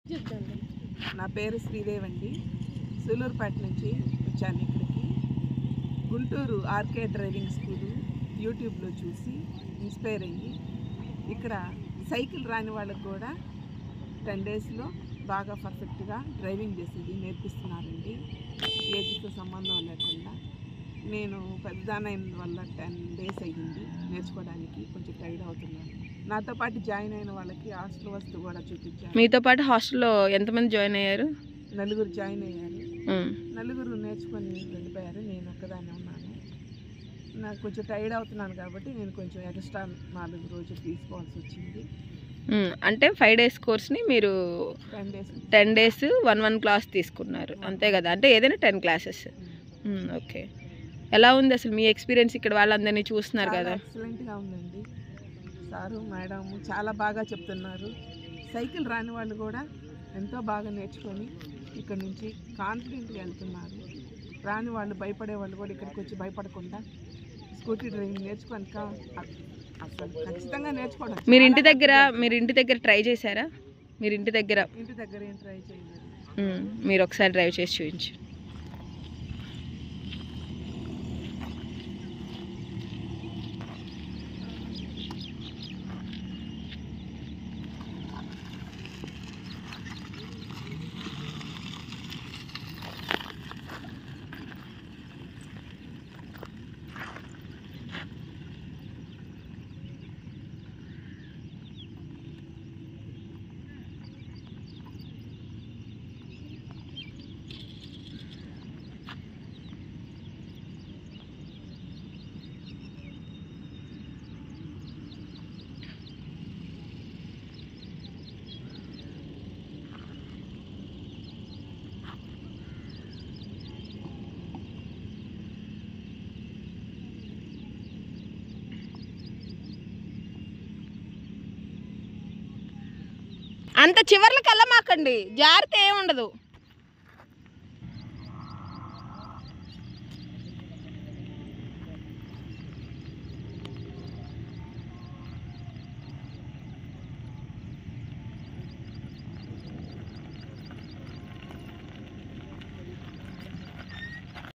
నా పేరు శ్రీదేవ్ అండి సూలూరుపేట నుంచి వచ్చాను ఇక్కడికి గుంటూరు ఆర్కే డ్రైవింగ్ స్కూలు యూట్యూబ్లో చూసి ఇన్స్పైర్ అయ్యి ఇక్కడ సైకిల్ రాని వాళ్ళకు కూడా టెన్ డేస్లో బాగా పర్ఫెక్ట్గా డ్రైవింగ్ చేసేది నేర్పిస్తున్నారండి ఏజ్తో సంబంధం లేకుండా నేను పెద్దదానైన వల్ల టెన్ డేస్ అయ్యింది నేర్చుకోవడానికి కొంచెం టైర్డ్ అవుతున్నాను నాతో పాటు జాయిన్ అయిన వాళ్ళకి హాస్టల్ వస్తు కూడా చూపించాను మీతో పాటు హాస్టల్లో ఎంతమంది జాయిన్ అయ్యారు నలుగురు జాయిన్ అయ్యారు ఉమ్. నలుగురు నేర్చుకొని వెళ్ళిపోయారు నేను ఒక్కదాన్ని ఉన్నాను నాకు కొంచెం టైర్డ్ అవుతున్నాను కాబట్టి నేను కొంచెం ఎక్స్ట్రా నాలుగు రోజులు తీసుకోవాల్సి వచ్చింది ఉమ్. అంటే ఫైవ్ డేస్ కోర్స్ని మీరు ten days ten days one one class తీసుకున్నారు అంతే కదా అంటే ఏదైనా టెన్ క్లాసెస్ ఓకే ఎలా ఉంది అసలు మీ ఎక్స్పీరియన్స్ ఇక్కడ వాళ్ళందరినీ చూస్తున్నారు చాలా కదా ఎక్సలెంట్గా ఉందండి సారు మేడం చాలా బాగా చెప్తున్నారు సైకిల్ రాని వాళ్ళు కూడా ఎంతో బాగా నేర్చుకొని ఇక్కడ నుంచి కాన్ఫిడెంట్గా వెళ్తున్నారు రాని వాళ్ళు భయపడే వాళ్ళు కూడా ఇక్కడికి వచ్చి భయపడకుండా స్కూటీ డ్రైవింగ్ నేర్చుకొని కా- అసలు ఖచ్చితంగా నేర్చుకోవడం మీరు ఇంటి చాలా దగ్గర హ్యాపీగా మీరు ఇంటి దగ్గర ట్రై చేశారా మీరు ఇంటి దగ్గర ఉంది. ఇంటి దగ్గర ఏం ట్రై చేయలేదు ఉమ్, మీరు ఒకసారి డ్రైవ్ చేసి చూపించు అంత చివర్లకు వెళ్ళమాకండి జాగ్రత్త ఏమి ఉండదు